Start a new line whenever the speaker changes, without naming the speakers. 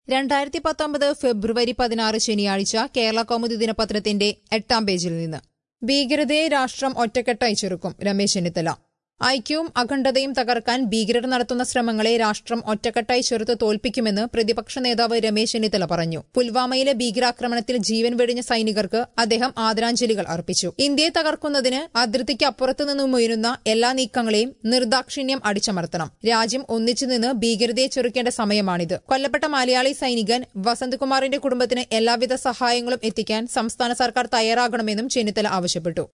രണ്ടായിരത്തി പത്തൊമ്പത് ഫെബ്രുവരി പതിനാറ് ശനിയാഴ്ച കേരള കൗമുദി ദിനപത്രത്തിന്റെ എട്ടാം പേജിൽ നിന്ന് ഭീകരതയെ രാഷ്ട്രം ഒറ്റക്കെട്ടായി ചെറുക്കും രമേശ് ചെന്നിത്തല ഐക്യവും അഖണ്ഡതയും തകർക്കാൻ ഭീകരർ നടത്തുന്ന ശ്രമങ്ങളെ രാഷ്ട്രം ഒറ്റക്കെട്ടായി ചെറുത്ത് തോൽപ്പിക്കുമെന്ന് പ്രതിപക്ഷ നേതാവ് രമേശ് ചെന്നിത്തല പറഞ്ഞു പുൽവാമയിലെ ഭീകരാക്രമണത്തിൽ ജീവൻ വെടിഞ്ഞ സൈനികർക്ക് അദ്ദേഹം ആദരാഞ്ജലികൾ അർപ്പിച്ചു ഇന്ത്യയെ തകർക്കുന്നതിന് അതിർത്തിക്ക് അപ്പുറത്തു നിന്നും ഉയരുന്ന എല്ലാ നീക്കങ്ങളെയും നിർദാക്ഷിണ്യം അടിച്ചമർത്തണം രാജ്യം ഒന്നിച്ചു നിന്ന് ഭീകരതയെ ചെറുക്കേണ്ട സമയമാണിത് കൊല്ലപ്പെട്ട മലയാളി സൈനികൻ വസന്തകുമാറിന്റെ കുടുംബത്തിന് എല്ലാവിധ സഹായങ്ങളും എത്തിക്കാൻ സംസ്ഥാന സർക്കാർ തയ്യാറാകണമെന്നും ചെന്നിത്തല ആവശ്യപ്പെട്ടു